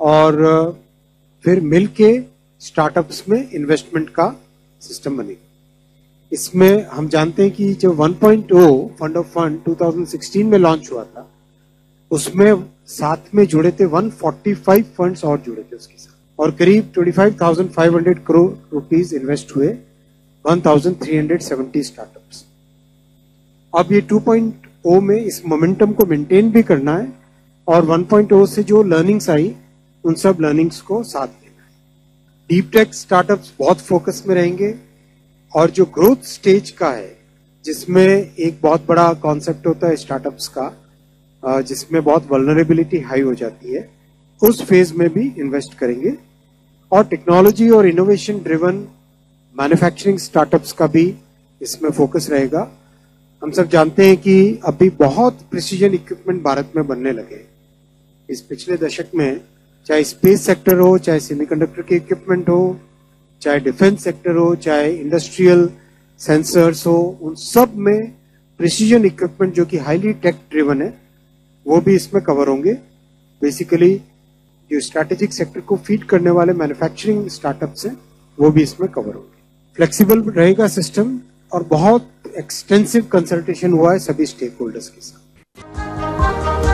और फिर मिलके स्टार्टअप्स में इन्वेस्टमेंट का सिस्टम बनेगा इसमें हम जानते हैं कि जो 1.0 फंड ऑफ फंड 2016 में लॉन्च हुआ था उसमें साथ में जुड़े थे 145 फंड्स और जुड़े थे उसके साथ और करीब 25,500 करोड़ रुपीस इन्वेस्ट हुए 1,370 स्टार्टअप्स अब ये 2.0 में इस मोमेंटम को मेंटेन भी करना है और 1.0 से जो लर्निंग्स आई उन सब लर्निंग्स को साथ देना है डीप टेक स्टार्टअप्स बहुत फोकस में रहेंगे और जो ग्रोथ स्टेज का है जिसमें एक बहुत बड़ा कॉन्सेप्ट होता है स्टार्टअप्स का अ, जिसमें बहुत वल्नरेबिलिटी हाई हो जाती है उस फेज में भी इन्वेस्ट करेंगे और टेक्नोलॉजी और इनोवेशन ड्रिवन मैन्युफैक्चरिंग स्टार्टअप्स का भी इसमें फोकस रहेगा हम सब जानते हैं कि अभी बहुत प्रिसीजन इक्विपमेंट भारत में बनने लगे हैं। इस पिछले दशक में चाहे स्पेस सेक्टर हो चाहे सेमीकंडक्टर के इक्विपमेंट हो चाहे डिफेंस सेक्टर हो चाहे इंडस्ट्रियल सेंसर्स हो उन सब में प्रिसीजन इक्विपमेंट जो कि हाईली टेक ड्रिवन है वो भी इसमें कवर होंगे बेसिकली जो स्ट्रैटेजिक सेक्टर को फीड करने वाले मैन्युफैक्चरिंग स्टार्टअप्स हैं वो भी इसमें कवर होंगे फ्लेक्सिबल रहेगा सिस्टम और बहुत एक्सटेंसिव कंसल्टेशन हुआ है सभी स्टेक होल्डर्स के साथ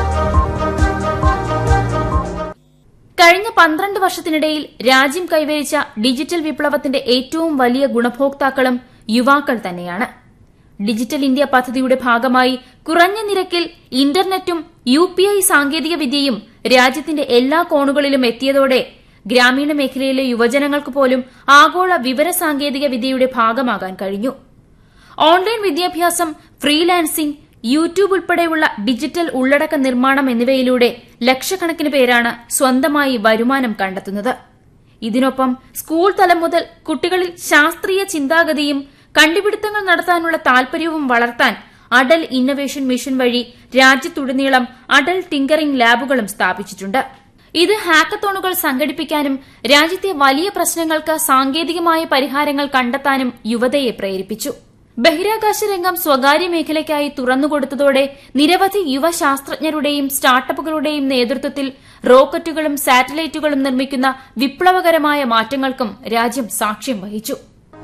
കഴിഞ്ഞ പന്ത്രണ്ട് വർഷത്തിനിടയിൽ രാജ്യം കൈവരിച്ച ഡിജിറ്റൽ വിപ്ലവത്തിന്റെ ഏറ്റവും വലിയ ഗുണഭോക്താക്കളും യുവാക്കൾ തന്നെയാണ് ഡിജിറ്റൽ ഇന്ത്യ പദ്ധതിയുടെ ഭാഗമായി കുറഞ്ഞ നിരക്കിൽ ഇന്റർനെറ്റും യു പി ഐ സാങ്കേതിക വിദ്യയും രാജ്യത്തിന്റെ എല്ലാ കോണുകളിലും എത്തിയതോടെ ഗ്രാമീണ മേഖലയിലെ യുവജനങ്ങൾക്ക് പോലും ആഗോള വിവര സാങ്കേതിക വിദ്യയുടെ ഭാഗമാകാൻ കഴിഞ്ഞു ഓൺലൈൻ വിദ്യാഭ്യാസം ഫ്രീലാൻസിംഗ് യൂട്യൂബ് ഉൾപ്പെടെയുള്ള ഡിജിറ്റൽ ഉള്ളടക്ക നിർമ്മാണം എന്നിവയിലൂടെ ലക്ഷക്കണക്കിന് പേരാണ് സ്വന്തമായി വരുമാനം കണ്ടെത്തുന്നത് ഇതിനൊപ്പം സ്കൂൾ തലം മുതൽ കുട്ടികളിൽ ശാസ്ത്രീയ ചിന്താഗതിയും കണ്ടുപിടുത്തങ്ങൾ നടത്താനുള്ള താൽപര്യവും വളർത്താൻ അടൽ ഇന്നവേഷൻ മിഷൻ വഴി രാജ്യത്തുടനീളം അടൽ ടിങ്കറിംഗ് ലാബുകളും സ്ഥാപിച്ചിട്ടുണ്ട് ഇത് ഹാക്കത്തോണുകൾ സംഘടിപ്പിക്കാനും രാജ്യത്തെ വലിയ പ്രശ്നങ്ങൾക്ക് സാങ്കേതികമായ പരിഹാരങ്ങൾ കണ്ടെത്താനും യുവതയെ പ്രേരിപ്പിച്ചു ബഹിരാകാശ രംഗം സ്വകാര്യ മേഖലയ്ക്കായി തുറന്നുകൊടുത്തതോടെ നിരവധി യുവ ശാസ്ത്രജ്ഞരുടെയും സ്റ്റാർട്ടപ്പുകളുടെയും നേതൃത്വത്തിൽ റോക്കറ്റുകളും സാറ്റലൈറ്റുകളും നിർമ്മിക്കുന്ന വിപ്ലവകരമായ മാറ്റങ്ങൾക്കും രാജ്യം സാക്ഷ്യം വഹിച്ചു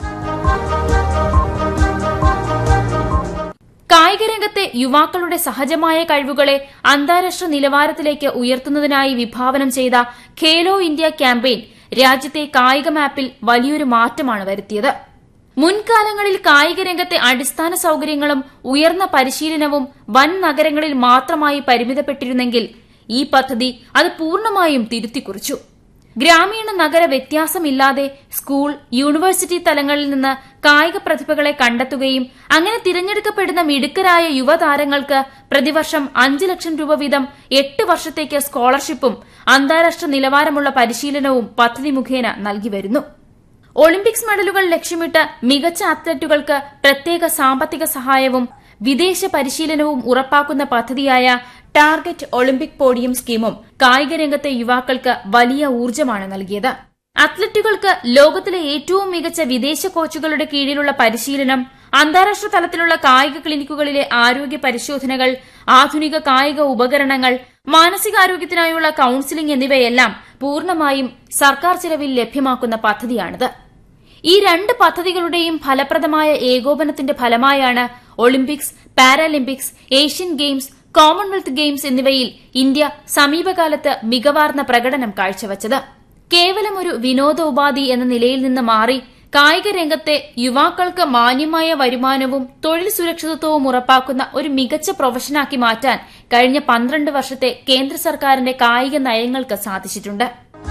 കായികരംഗത്തെ യുവാക്കളുടെ സഹജമായ കഴിവുകളെ അന്താരാഷ്ട്ര നിലവാരത്തിലേക്ക് ഉയർത്തുന്നതിനായി വിഭാവനം ചെയ്ത ഖേലോ ഇന്ത്യ ക്യാമ്പയിൻ രാജ്യത്തെ കായിക മാപ്പിൽ വലിയൊരു മാറ്റമാണ് വരുത്തിയത് മുൻകാലങ്ങളിൽ കായികരംഗത്തെ അടിസ്ഥാന സൌകര്യങ്ങളും ഉയർന്ന പരിശീലനവും വൻ നഗരങ്ങളിൽ മാത്രമായി പരിമിതപ്പെട്ടിരുന്നെങ്കിൽ ഈ പദ്ധതി അത് പൂർണ്ണമായും തിരുത്തിക്കുറിച്ചു ഗ്രാമീണ നഗര വ്യത്യാസമില്ലാതെ സ്കൂൾ യൂണിവേഴ്സിറ്റി തലങ്ങളിൽ നിന്ന് കായിക പ്രതിഭകളെ കണ്ടെത്തുകയും അങ്ങനെ തിരഞ്ഞെടുക്കപ്പെടുന്ന മിടുക്കരായ യുവതാരങ്ങൾക്ക് പ്രതിവർഷം അഞ്ച് ലക്ഷം രൂപ വീതം എട്ട് വർഷത്തേക്ക് സ്കോളർഷിപ്പും അന്താരാഷ്ട്ര നിലവാരമുള്ള പരിശീലനവും പദ്ധതി മുഖേന നൽകി വരുന്നു ഒളിമ്പിക്സ് മെഡലുകൾ ലക്ഷ്യമിട്ട് മികച്ച അത്ലറ്റുകൾക്ക് പ്രത്യേക സാമ്പത്തിക സഹായവും വിദേശ പരിശീലനവും ഉറപ്പാക്കുന്ന പദ്ധതിയായ ടാർഗറ്റ് ഒളിമ്പിക് പോഡിയം സ്കീമും കായിക രംഗത്തെ യുവാക്കൾക്ക് വലിയ ഊർജ്ജമാണ് നൽകിയത് അത്ലറ്റുകൾക്ക് ലോകത്തിലെ ഏറ്റവും മികച്ച വിദേശ കോച്ചുകളുടെ കീഴിലുള്ള പരിശീലനം അന്താരാഷ്ട്ര തലത്തിലുള്ള കായിക ക്ലിനിക്കുകളിലെ ആരോഗ്യ പരിശോധനകൾ ആധുനിക കായിക ഉപകരണങ്ങൾ മാനസികാരോഗ്യത്തിനായുള്ള കൌൺസിലിംഗ് എന്നിവയെല്ലാം പൂർണ്ണമായും സർക്കാർ ചിലവിൽ ലഭ്യമാക്കുന്ന പദ്ധതിയാണിത് ഈ രണ്ട് പദ്ധതികളുടെയും ഫലപ്രദമായ ഏകോപനത്തിന്റെ ഫലമായാണ് Olympics Paralympics Asian games Commonwealth games എന്നിവയിൽ ഇന്ത്യ സമീപകാലത്ത് മികവാർന്ന പ്രകടനം കാഴ്ചവച്ചത് കേവലം ഒരു വിനോദോപാധി എന്ന നിലയിൽ നിന്ന് മാറി കായിക രംഗത്തെ യുവാക്കൾക്ക് മാന്യമായ വരുമാനവും തൊഴിൽ സുരക്ഷിതത്വവും ഉറപ്പാക്കുന്ന ഒരു മികച്ച പ്രൊഫഷനാക്കി മാറ്റാൻ കഴിഞ്ഞ പന്ത്രണ്ട് വർഷത്തെ കേന്ദ്ര സർക്കാരിന്റെ കായിക നയങ്ങൾക്ക് സാധിച്ചിട്ടുണ്ട്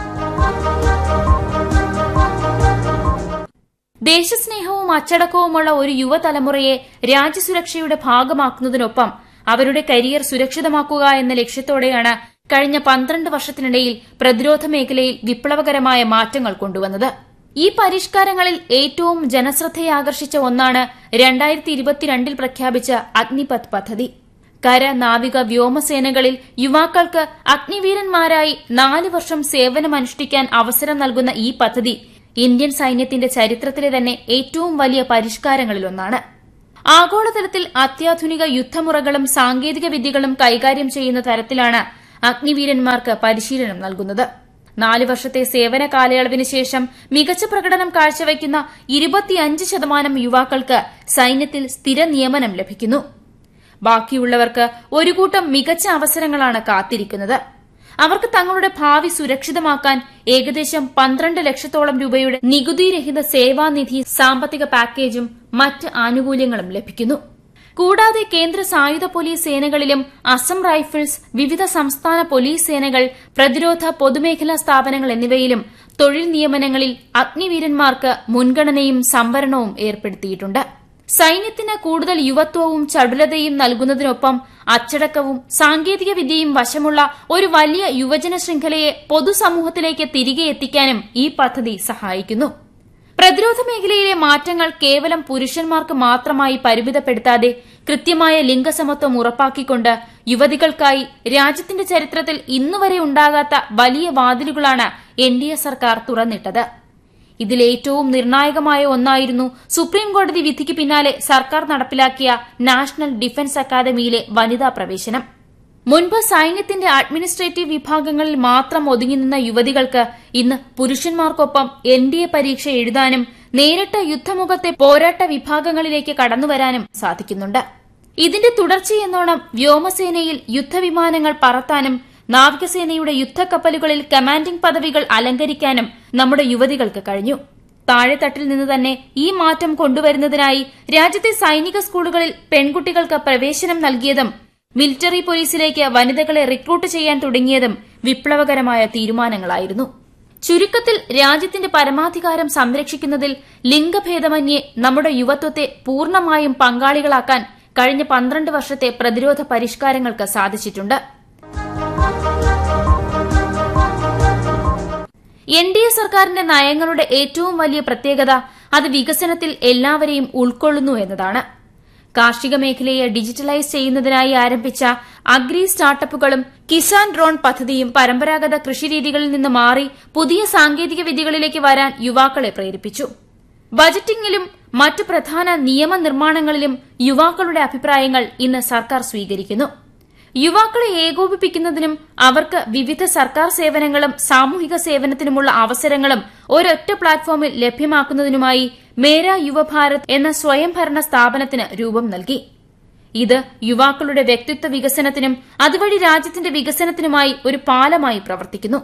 ദേശസ്നേഹവും അച്ചടക്കവുമുള്ള ഒരു യുവതലമുറയെ രാജ്യസുരക്ഷയുടെ ഭാഗമാക്കുന്നതിനൊപ്പം അവരുടെ കരിയർ സുരക്ഷിതമാക്കുക എന്ന ലക്ഷ്യത്തോടെയാണ് കഴിഞ്ഞ പന്ത്രണ്ട് വർഷത്തിനിടയിൽ പ്രതിരോധ മേഖലയിൽ വിപ്ലവകരമായ മാറ്റങ്ങൾ കൊണ്ടുവന്നത് ഈ പരിഷ്കാരങ്ങളിൽ ഏറ്റവും ജനശ്രദ്ധയാകർഷിച്ച ഒന്നാണ് രണ്ടായിരത്തി ഇരുപത്തിരണ്ടിൽ പ്രഖ്യാപിച്ച അഗ്നിപഥ് പദ്ധതി കര നാവിക വ്യോമസേനകളിൽ യുവാക്കൾക്ക് അഗ്നിവീരന്മാരായി നാല് വർഷം സേവനമനുഷ്ഠിക്കാൻ അവസരം നൽകുന്ന ഈ പദ്ധതി ഇന്ത്യൻ സൈന്യത്തിന്റെ ചരിത്രത്തിലെ തന്നെ ഏറ്റവും വലിയ പരിഷ്കാരങ്ങളിലൊന്നാണ് ആഗോളതലത്തിൽ അത്യാധുനിക യുദ്ധമുറകളും സാങ്കേതിക വിദ്യകളും കൈകാര്യം ചെയ്യുന്ന തരത്തിലാണ് അഗ്നിവീരന്മാർക്ക് പരിശീലനം നൽകുന്നത് നാല് വർഷത്തെ സേവന കാലയളവിന് ശേഷം മികച്ച പ്രകടനം കാഴ്ചവയ്ക്കുന്ന ഇരുപത്തിയഞ്ച് ശതമാനം യുവാക്കൾക്ക് സൈന്യത്തിൽ സ്ഥിര നിയമനം ലഭിക്കുന്നു ബാക്കിയുള്ളവർക്ക് ഒരു കൂട്ടം മികച്ച അവസരങ്ങളാണ് കാത്തിരിക്കുന്നത് അവർക്ക് തങ്ങളുടെ ഭാവി സുരക്ഷിതമാക്കാൻ ഏകദേശം പന്ത്രണ്ട് ലക്ഷത്തോളം രൂപയുടെ നികുതിരഹിത സേവാനിധി സാമ്പത്തിക പാക്കേജും മറ്റ് ആനുകൂല്യങ്ങളും ലഭിക്കുന്നു കൂടാതെ കേന്ദ്ര സായുധ പോലീസ് സേനകളിലും അസം റൈഫിൾസ് വിവിധ സംസ്ഥാന പോലീസ് സേനകൾ പ്രതിരോധ പൊതുമേഖലാ സ്ഥാപനങ്ങൾ എന്നിവയിലും തൊഴിൽ നിയമനങ്ങളിൽ അഗ്നിവീരന്മാർക്ക് മുൻഗണനയും സംവരണവും ഏർപ്പെടുത്തിയിട്ടുണ്ട് സൈന്യത്തിന് കൂടുതൽ യുവത്വവും ചടുലതയും നൽകുന്നതിനൊപ്പം അച്ചടക്കവും സാങ്കേതിക വിദ്യയും വശമുള്ള ഒരു വലിയ യുവജന ശൃംഖലയെ പൊതുസമൂഹത്തിലേക്ക് തിരികെ എത്തിക്കാനും ഈ പദ്ധതി സഹായിക്കുന്നു പ്രതിരോധ മേഖലയിലെ മാറ്റങ്ങൾ കേവലം പുരുഷന്മാർക്ക് മാത്രമായി പരിമിതപ്പെടുത്താതെ കൃത്യമായ ലിംഗസമത്വം ഉറപ്പാക്കിക്കൊണ്ട് യുവതികൾക്കായി രാജ്യത്തിന്റെ ചരിത്രത്തിൽ ഇന്നുവരെ ഉണ്ടാകാത്ത വലിയ വാതിലുകളാണ് എൻ ഡി എ സർക്കാർ തുറന്നിട്ടത് ഇതിലേറ്റവും നിർണായകമായ ഒന്നായിരുന്നു സുപ്രീംകോടതി വിധിക്ക് പിന്നാലെ സർക്കാർ നടപ്പിലാക്കിയ നാഷണൽ ഡിഫൻസ് അക്കാദമിയിലെ വനിതാ പ്രവേശനം മുൻപ് സൈന്യത്തിന്റെ അഡ്മിനിസ്ട്രേറ്റീവ് വിഭാഗങ്ങളിൽ മാത്രം ഒതുങ്ങിനിന്ന യുവതികൾക്ക് ഇന്ന് പുരുഷന്മാർക്കൊപ്പം എൻ ഡി എ പരീക്ഷ എഴുതാനും നേരിട്ട് യുദ്ധമുഖത്തെ പോരാട്ട വിഭാഗങ്ങളിലേക്ക് കടന്നുവരാനും സാധിക്കുന്നുണ്ട് ഇതിന്റെ തുടർച്ചയെന്നോണം വ്യോമസേനയിൽ യുദ്ധവിമാനങ്ങൾ പറത്താനും നാവികസേനയുടെ യുദ്ധക്കപ്പലുകളിൽ കമാൻഡിംഗ് പദവികൾ അലങ്കരിക്കാനും നമ്മുടെ യുവതികൾക്ക് കഴിഞ്ഞു താഴെത്തട്ടിൽ നിന്ന് തന്നെ ഈ മാറ്റം കൊണ്ടുവരുന്നതിനായി രാജ്യത്തെ സൈനിക സ്കൂളുകളിൽ പെൺകുട്ടികൾക്ക് പ്രവേശനം നൽകിയതും മിലിറ്ററി പോലീസിലേക്ക് വനിതകളെ റിക്രൂട്ട് ചെയ്യാൻ തുടങ്ങിയതും വിപ്ലവകരമായ തീരുമാനങ്ങളായിരുന്നു ചുരുക്കത്തിൽ രാജ്യത്തിന്റെ പരമാധികാരം സംരക്ഷിക്കുന്നതിൽ ലിംഗഭേദമന്യേ നമ്മുടെ യുവത്വത്തെ പൂർണ്ണമായും പങ്കാളികളാക്കാൻ കഴിഞ്ഞ പന്ത്രണ്ട് വർഷത്തെ പ്രതിരോധ പരിഷ്കാരങ്ങൾക്ക് സാധിച്ചിട്ടുണ്ട് എൻ ഡി എ സർക്കാരിന്റെ നയങ്ങളുടെ ഏറ്റവും വലിയ പ്രത്യേകത അത് വികസനത്തിൽ എല്ലാവരെയും ഉൾക്കൊള്ളുന്നു എന്നതാണ് കാർഷിക മേഖലയെ ഡിജിറ്റലൈസ് ചെയ്യുന്നതിനായി ആരംഭിച്ച അഗ്രി സ്റ്റാർട്ടപ്പുകളും കിസാൻ ഡ്രോൺ പദ്ധതിയും പരമ്പരാഗത കൃഷിരീതികളിൽ നിന്ന് മാറി പുതിയ സാങ്കേതിക വിദ്യകളിലേക്ക് വരാൻ യുവാക്കളെ പ്രേരിപ്പിച്ചു ബജറ്റിംഗിലും മറ്റ് പ്രധാന നിയമനിർമ്മാണങ്ങളിലും യുവാക്കളുടെ അഭിപ്രായങ്ങൾ ഇന്ന് സർക്കാർ സ്വീകരിക്കുന്നു യുവാക്കളെ ഏകോപിപ്പിക്കുന്നതിനും അവർക്ക് വിവിധ സർക്കാർ സേവനങ്ങളും സാമൂഹിക സേവനത്തിനുമുള്ള അവസരങ്ങളും ഒരൊറ്റ പ്ലാറ്റ്ഫോമിൽ ലഭ്യമാക്കുന്നതിനുമായി മേര യുവഭാരത് എന്ന സ്വയംഭരണ സ്ഥാപനത്തിന് രൂപം നൽകി ഇത് യുവാക്കളുടെ വ്യക്തിത്വ വികസനത്തിനും അതുവഴി രാജ്യത്തിന്റെ വികസനത്തിനുമായി ഒരു പാലമായി പ്രവർത്തിക്കുന്നു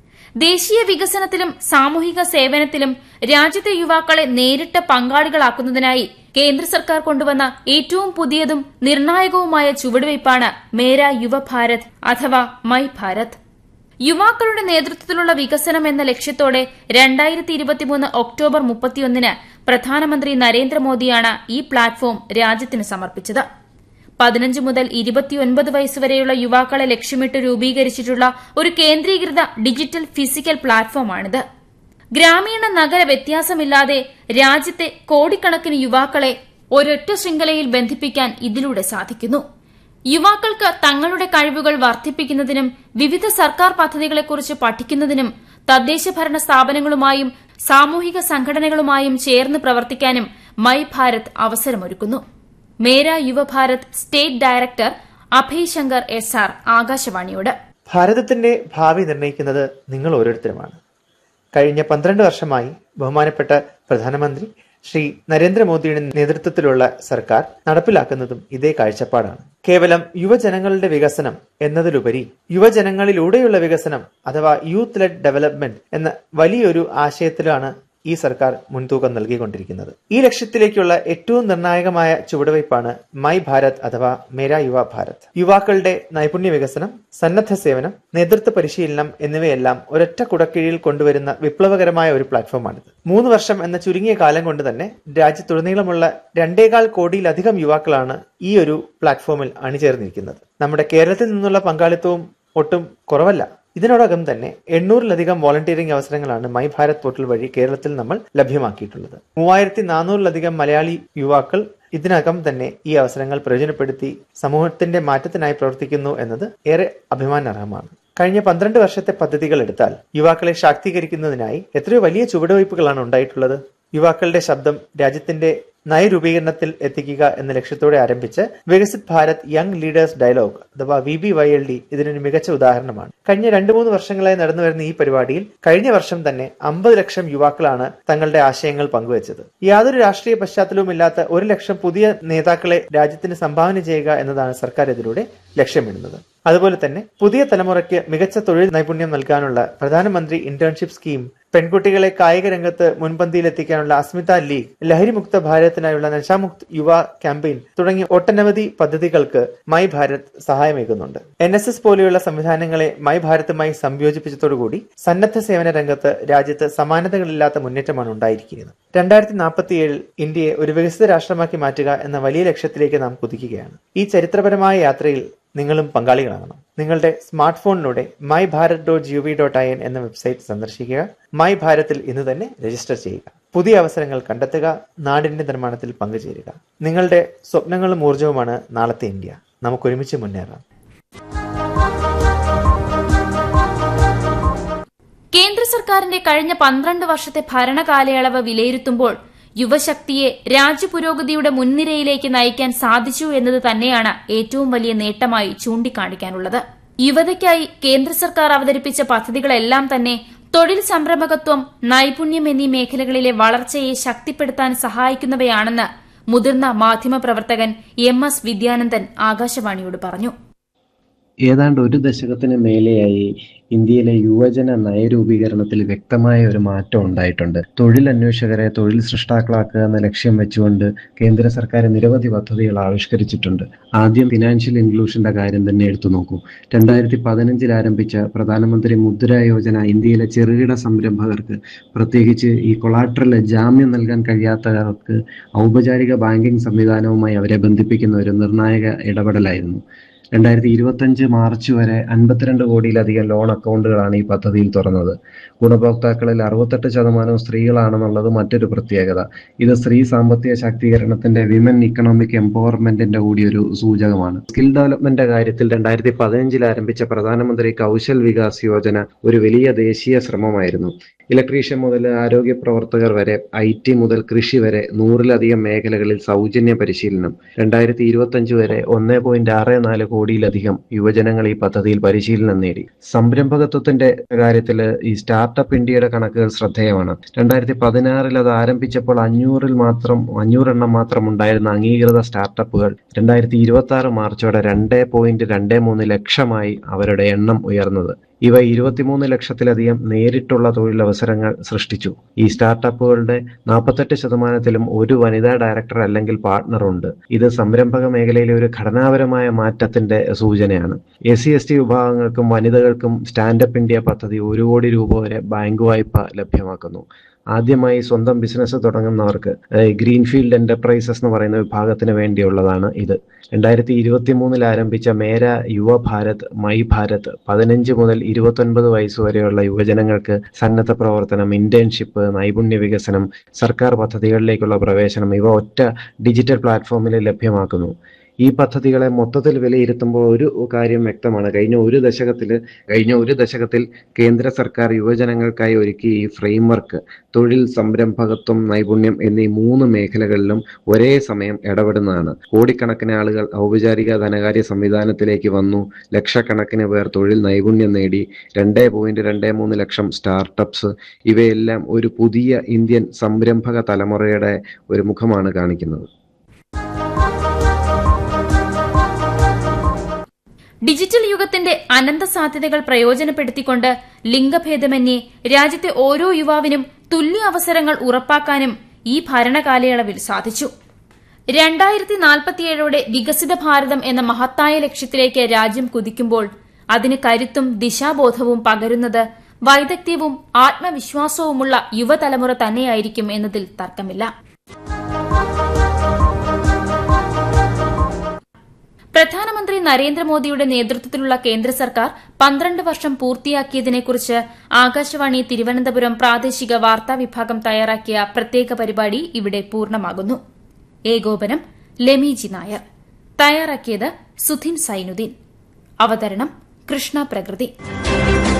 ദേശീയ വികസനത്തിലും സാമൂഹിക സേവനത്തിലും രാജ്യത്തെ യുവാക്കളെ നേരിട്ട് പങ്കാളികളാക്കുന്നതിനായി കേന്ദ്ര സർക്കാർ കൊണ്ടുവന്ന ഏറ്റവും പുതിയതും നിർണായകവുമായ ചുവടുവയ്പ്പാണ് മേര യുവഭാരത് അഥവാ മൈ ഭാരത് യുവാക്കളുടെ നേതൃത്വത്തിലുള്ള വികസനം എന്ന ലക്ഷ്യത്തോടെ രണ്ടായിരത്തി ഇരുപത്തിമൂന്ന് ഒക്ടോബർ മുപ്പത്തിയൊന്നിന് പ്രധാനമന്ത്രി നരേന്ദ്രമോദിയാണ് ഈ പ്ലാറ്റ്ഫോം രാജ്യത്തിന് സമർപ്പിച്ചത് പതിനഞ്ച് മുതൽ ഇരുപത്തിയൊൻപത് വയസ്സുവരെയുള്ള യുവാക്കളെ ലക്ഷ്യമിട്ട് രൂപീകരിച്ചിട്ടുള്ള ഒരു കേന്ദ്രീകൃത ഡിജിറ്റൽ ഫിസിക്കൽ പ്ലാറ്റ്ഫോമാണിത് ഗ്രാമീണ നഗര വ്യത്യാസമില്ലാതെ രാജ്യത്തെ കോടിക്കണക്കിന് യുവാക്കളെ ഒരൊറ്റ ശൃംഖലയിൽ ബന്ധിപ്പിക്കാൻ ഇതിലൂടെ സാധിക്കുന്നു യുവാക്കൾക്ക് തങ്ങളുടെ കഴിവുകൾ വർദ്ധിപ്പിക്കുന്നതിനും വിവിധ സർക്കാർ പദ്ധതികളെക്കുറിച്ച് പഠിക്കുന്നതിനും തദ്ദേശ ഭരണ സ്ഥാപനങ്ങളുമായും സാമൂഹിക സംഘടനകളുമായും ചേർന്ന് പ്രവർത്തിക്കാനും മൈ ഭാരത് അവസരമൊരുക്കുന്നു Mera Yuva Bharat state director Abhay Shankar S R ആകാശവാണിയോട് ഭാരതത്തിന്റെ ഭാവി നിർണ്ണയിക്കുന്നത് നിങ്ങൾ ഓരോരുത്തരുമാണ് കഴിഞ്ഞ പന്ത്രണ്ട് വർഷമായി ബഹുമാനപ്പെട്ട പ്രധാനമന്ത്രി ശ്രീ നരേന്ദ്രമോദിയുടെ നേതൃത്വത്തിലുള്ള സർക്കാർ നടപ്പിലാക്കുന്നതും ഇതേ കാഴ്ചപ്പാടാണ് കേവലം യുവജനങ്ങളുടെ വികസനം എന്നതിലുപരി യുവജനങ്ങളിലൂടെയുള്ള വികസനം അഥവാ യൂത്ത് ലെഡ് ഡെവലപ്മെന്റ് എന്ന വലിയൊരു ആശയത്തിലാണ് ഈ സർക്കാർ മുൻതൂക്കം നൽകിക്കൊണ്ടിരിക്കുന്നത് ഈ ലക്ഷ്യത്തിലേക്കുള്ള ഏറ്റവും നിർണായകമായ ചുവടുവയ്പ്പാണ് മൈ ഭാരത് അഥവാ മേര യുവ ഭാരത് യുവാക്കളുടെ നൈപുണ്യ വികസനം സന്നദ്ധ സേവനം നേതൃത്വ പരിശീലനം എന്നിവയെല്ലാം ഒരൊറ്റ കുടക്കീഴിൽ കൊണ്ടുവരുന്ന വിപ്ലവകരമായ ഒരു പ്ലാറ്റ്ഫോമാണിത് മൂന്ന് വർഷം എന്ന ചുരുങ്ങിയ കാലം കൊണ്ട് തന്നെ രാജ്യത്തുടനീളമുള്ള രണ്ടേകാൽ കോടിയിലധികം യുവാക്കളാണ് ഈ ഒരു പ്ലാറ്റ്ഫോമിൽ അണിചേർന്നിരിക്കുന്നത് നമ്മുടെ കേരളത്തിൽ നിന്നുള്ള പങ്കാളിത്തവും ഒട്ടും കുറവല്ല ഇതിനോടകം തന്നെ എണ്ണൂറിലധികം വോളണ്ടിയറിംഗ് അവസരങ്ങളാണ് മൈ ഭാരത് പോർട്ടൽ വഴി കേരളത്തിൽ നമ്മൾ ലഭ്യമാക്കിയിട്ടുള്ളത് മൂവായിരത്തി നാനൂറിലധികം മലയാളി യുവാക്കൾ ഇതിനകം തന്നെ ഈ അവസരങ്ങൾ പ്രയോജനപ്പെടുത്തി സമൂഹത്തിന്റെ മാറ്റത്തിനായി പ്രവർത്തിക്കുന്നു എന്നത് ഏറെ അഭിമാനാർഹമാണ് കഴിഞ്ഞ പന്ത്രണ്ട് വർഷത്തെ പദ്ധതികൾ എടുത്താൽ യുവാക്കളെ ശാക്തീകരിക്കുന്നതിനായി എത്രയോ വലിയ ചുവടുവയ്പ്പുകളാണ് ഉണ്ടായിട്ടുള്ളത് യുവാക്കളുടെ ശബ്ദം രാജ്യത്തിന്റെ നയരൂപീകരണത്തിൽ എത്തിക്കുക എന്ന ലക്ഷ്യത്തോടെ ആരംഭിച്ച് Viksit Bharat young leaders dialogue അഥവാ V B Y L D ഇതിനൊരു മികച്ച ഉദാഹരണമാണ് കഴിഞ്ഞ രണ്ടു മൂന്ന് വർഷങ്ങളായി നടന്നുവരുന്ന ഈ പരിപാടിയിൽ കഴിഞ്ഞ വർഷം തന്നെ അമ്പത് ലക്ഷം യുവാക്കളാണ് തങ്ങളുടെ ആശയങ്ങൾ പങ്കുവച്ചത് യാതൊരു രാഷ്ട്രീയ പശ്ചാത്തലവുമില്ലാത്ത ഒരു ലക്ഷം പുതിയ നേതാക്കളെ രാജ്യത്തിന് സംഭാവന ചെയ്യുക എന്നതാണ് സർക്കാർ ഇതിലൂടെ ലക്ഷ്യമിടുന്നത് അതുപോലെ തന്നെ പുതിയ തലമുറയ്ക്ക് മികച്ച തൊഴിൽ നൈപുണ്യം നൽകാനുള്ള പ്രധാനമന്ത്രി ഇന്റേൺഷിപ്പ് സ്കീം പെൺകുട്ടികളെ കായിക രംഗത്ത് മുൻപന്തിയിലെത്തിക്കാനുള്ള അസ്മിത ലീഗ് ലഹരിമുക്ത ഭാരതത്തിനായുള്ള നശാമുക്ത് യുവ ക്യാമ്പയിൻ തുടങ്ങിയ ഒട്ടനവധി പദ്ധതികൾക്ക് മൈ ഭാരത് സഹായമേകുന്നുണ്ട് എൻ എസ് എസ് പോലെയുള്ള സംവിധാനങ്ങളെ മൈ ഭാരതുമായി സംയോജിപ്പിച്ചതോടുകൂടി സന്നദ്ധ സേവന രംഗത്ത് രാജ്യത്ത് സമാനതകളില്ലാത്ത മുന്നേറ്റമാണ് ഉണ്ടായിരിക്കുന്നത് രണ്ടായിരത്തി നാൽപ്പത്തിയേഴിൽ ഇന്ത്യയെ ഒരു വികസിത രാഷ്ട്രമാക്കി മാറ്റുക എന്ന വലിയ ലക്ഷ്യത്തിലേക്ക് നാം കുതിക്കുകയാണ് ഈ ചരിത്രപരമായ യാത്രയിൽ നിങ്ങളും പങ്കാളികളാകണം നിങ്ങളുടെ സ്മാർട്ട് ഫോണിലൂടെ my Bharat dot G V dot I N എന്ന വെബ്സൈറ്റ് സന്ദർശിക്കുക മൈ ഭാരതിൽ ഇന്ന് തന്നെ രജിസ്റ്റർ ചെയ്യുക പുതിയ അവസരങ്ങൾ കണ്ടെത്തുക നാടിന്റെ നിർമ്മാണത്തിൽ പങ്കുചേരുക നിങ്ങളുടെ സ്വപ്നങ്ങളും ഊർജവുമാണ് നാളത്തെ ഇന്ത്യ നമുക്ക് ഒരുമിച്ച് മുന്നേറാം കേന്ദ്ര സർക്കാരിന്റെ കഴിഞ്ഞ പന്ത്രണ്ട് വർഷത്തെ ഭരണകാലയളവ് വിലയിരുത്തുമ്പോൾ യുവശക്തിയെ രാജ്യപുരോഗതിയുടെ മുൻനിരയിലേക്ക് നയിക്കാൻ സാധിച്ചു എന്നത് തന്നെയാണ് ഏറ്റവും വലിയ നേട്ടമായി ചൂണ്ടിക്കാണിക്കാനുള്ളത് യുവതയ്ക്കായി കേന്ദ്ര സർക്കാർ അവതരിപ്പിച്ച പദ്ധതികളെല്ലാം തന്നെ തൊഴിൽ സംരംഭകത്വം നൈപുണ്യം എന്നീ മേഖലകളിലെ വളർച്ചയെ ശക്തിപ്പെടുത്താൻ സഹായിക്കുന്നവയാണെന്ന് മുതിർന്ന മാധ്യമപ്രവർത്തകൻ എം എസ് വിദ്യാനന്ദൻ ആകാശവാണിയോട് പറഞ്ഞു ഏതാണ്ട് ഒരു ദശകത്തിന് മേലെയായി ഇന്ത്യയിലെ യുവജന നയരൂപീകരണത്തിൽ വ്യക്തമായ ഒരു മാറ്റം ഉണ്ടായിട്ടുണ്ട് തൊഴിൽ അന്വേഷകരെ തൊഴിൽ സൃഷ്ടാക്കളാക്കുക എന്ന ലക്ഷ്യം വെച്ചുകൊണ്ട് കേന്ദ്ര സർക്കാർ നിരവധി പദ്ധതികൾ ആവിഷ്കരിച്ചിട്ടുണ്ട് ആദ്യം ഫിനാൻഷ്യൽ ഇൻക്ലൂഷന്റെ കാര്യം തന്നെ എടുത്തു നോക്കൂ രണ്ടായിരത്തി പതിനഞ്ചിൽ ആരംഭിച്ച പ്രധാനമന്ത്രി മുദ്ര യോജന ഇന്ത്യയിലെ ചെറുകിട സംരംഭകർക്ക് പ്രത്യേകിച്ച് ഈ കൊളാട്രൽ ജാമ്യം നൽകാൻ കഴിയാത്തവർക്ക് ഔപചാരിക ബാങ്കിംഗ് സംവിധാനവുമായി അവരെ ബന്ധിപ്പിക്കുന്ന ഒരു നിർണായക ഇടപെടലായിരുന്നു രണ്ടായിരത്തി ഇരുപത്തഞ്ച് മാർച്ച് വരെ അൻപത്തിരണ്ട് കോടിയിലധികം ലോൺ അക്കൗണ്ടുകളാണ് ഈ പദ്ധതിയിൽ തുറന്നത് ഗുണഭോക്താക്കളിൽ അറുപത്തെട്ട് ശതമാനവും സ്ത്രീകളാണെന്നുള്ളത് മറ്റൊരു പ്രത്യേകത ഇത് സ്ത്രീ സാമ്പത്തിക ശാക്തീകരണത്തിന്റെ വിമൻ ഇക്കണോമിക് എംപവർമെന്റിന്റെ കൂടി ഒരു സൂചകമാണ് സ്കിൽ ഡെവലപ്മെന്റ് കാര്യത്തിൽ രണ്ടായിരത്തി പതിനഞ്ചിൽ ആരംഭിച്ച പ്രധാനമന്ത്രി കൗശൽ വികാസ് യോജന ഒരു വലിയ ദേശീയ ശ്രമമായിരുന്നു ഇലക്ട്രീഷ്യൻ മുതൽ ആരോഗ്യ പ്രവർത്തകർ വരെ ഐ ടി മുതൽ കൃഷി വരെ നൂറിലധികം മേഖലകളിൽ സൗജന്യ പരിശീലനം രണ്ടായിരത്തി ഇരുപത്തി അഞ്ച് വരെ ഒന്നേ പോയിന്റ് ആറ് നാല് കോടിയിലധികം യുവജനങ്ങൾ ഈ പദ്ധതിയിൽ പരിശീലനം നേടി സംരംഭകത്വത്തിന്റെ കാര്യത്തിൽ ഈ സ്റ്റാർട്ടപ്പ് ഇന്ത്യയുടെ കണക്കുകൾ ശ്രദ്ധേയമാണ് രണ്ടായിരത്തി പതിനാറിൽ അത് ആരംഭിച്ചപ്പോൾ അഞ്ഞൂറിൽ മാത്രം അഞ്ഞൂറെണ്ണം മാത്രം ഉണ്ടായിരുന്ന അംഗീകൃത സ്റ്റാർട്ടപ്പുകൾ രണ്ടായിരത്തി ഇരുപത്തി ആറ് മാർച്ചോടെ രണ്ട് പോയിന്റ് രണ്ട് മൂന്ന് ലക്ഷമായി അവരുടെ എണ്ണം ഉയർന്നത് ഇവ ഇരുപത്തിമൂന്ന് ലക്ഷത്തിലധികം നേരിട്ടുള്ള തൊഴിലവസരങ്ങൾ സൃഷ്ടിച്ചു ഈ സ്റ്റാർട്ടപ്പുകളുടെ നാൽപ്പത്തെട്ട് ശതമാനത്തിലും ഒരു വനിതാ ഡയറക്ടർ അല്ലെങ്കിൽ പാർട്ണർ ഉണ്ട് ഇത് സംരംഭക മേഖലയിലെ ഒരു ഘടനാപരമായ മാറ്റത്തിന്റെ സൂചനയാണ് എസ് സി എസ് ടി വിഭാഗങ്ങൾക്കും വനിതകൾക്കും സ്റ്റാൻഡപ്പ് ഇന്ത്യ പദ്ധതി ഒരു കോടി രൂപ വരെ ബാങ്ക് വായ്പ ലഭ്യമാക്കുന്നു ആദ്യമായി സ്വന്തം ബിസിനസ് തുടങ്ങുന്നവർക്ക് ഗ്രീൻഫീൽഡ് എന്റർപ്രൈസസ് എന്ന് പറയുന്ന വിഭാഗത്തിന് വേണ്ടിയുള്ളതാണ് ഇത് രണ്ടായിരത്തി ഇരുപത്തി മൂന്നിൽ ആരംഭിച്ച മേര യുവ ഭാരത് മൈ ഭാരത് പതിനഞ്ച് മുതൽ ഇരുപത്തൊൻപത് വയസ്സ് വരെയുള്ള യുവജനങ്ങൾക്ക് സന്നദ്ധ പ്രവർത്തനം ഇന്റേൺഷിപ്പ് നൈപുണ്യ വികസനം സർക്കാർ പദ്ധതികളിലേക്കുള്ള പ്രവേശനം ഇവ ഒറ്റ ഡിജിറ്റൽ പ്ലാറ്റ്ഫോമിൽ ലഭ്യമാക്കുന്നു ഈ പദ്ധതികളെ മൊത്തത്തിൽ വിലയിരുത്തുമ്പോൾ ഒരു കാര്യം വ്യക്തമാണ് കഴിഞ്ഞ ഒരു ദശകത്തിൽ കഴിഞ്ഞ ഒരു ദശകത്തിൽ കേന്ദ്ര സർക്കാർ യുവജനങ്ങൾക്കായി ഒരുക്കിയ ഈ ഫ്രെയിംവർക്ക് തൊഴിൽ സംരംഭകത്വം നൈപുണ്യം എന്നീ മൂന്ന് മേഖലകളിലും ഒരേ സമയം ഇടപെടുന്നതാണ് കോടിക്കണക്കിന് ആളുകൾ ഔപചാരിക ധനകാര്യ സംവിധാനത്തിലേക്ക് വന്നു ലക്ഷക്കണക്കിന് പേർ തൊഴിൽ നൈപുണ്യം നേടി രണ്ടേ പോയിന്റ് രണ്ടേ മൂന്ന് ലക്ഷം സ്റ്റാർട്ടപ്സ് ഇവയെല്ലാം ഒരു പുതിയ ഇന്ത്യൻ സംരംഭക തലമുറയുടെ ഒരു മുഖമാണ് കാണിക്കുന്നത് ഡിജിറ്റൽ യുഗത്തിന്റെ അനന്ത സാധ്യതകൾ പ്രയോജനപ്പെടുത്തിക്കൊണ്ട് ലിംഗഭേദമന്യേ രാജ്യത്തെ ഓരോ യുവാവിനും തുല്യ അവസരങ്ങൾ ഉറപ്പാക്കാനും ഈ ഭരണകാലയളവിൽ സാധിച്ചു രണ്ടായിരത്തി നാൽപ്പത്തിയേഴോടെ വികസിത ഭാരതം എന്ന മഹത്തായ ലക്ഷ്യത്തിലേക്ക് രാജ്യം കുതിക്കുമ്പോൾ അതിന് കരുത്തും ദിശാബോധവും പകരുന്നത് വൈദഗ്ധ്യവും ആത്മവിശ്വാസവുമുള്ള യുവതലമുറ തന്നെയായിരിക്കും എന്നതിൽ തർക്കമില്ല പ്രധാനമന്ത്രി നരേന്ദ്രമോദിയുടെ നേതൃത്വത്തിലുള്ള കേന്ദ്ര സർക്കാർ പന്ത്രണ്ട് വർഷം പൂർത്തിയാക്കിയതിനെക്കുറിച്ച് ആകാശവാണി തിരുവനന്തപുരം പ്രാദേശിക വാർത്താ വിഭാഗം തയ്യാറാക്കിയ പ്രത്യേക പരിപാടി ഇവിടെ പൂർണ്ണമാകുന്നു ഏകോപനം ലെമിജി നായർ തയ്യാറാക്കിയത് സുധിൻ സൈനുദ്ദീൻ അവതരണം കൃഷ്ണ പ്രകൃതി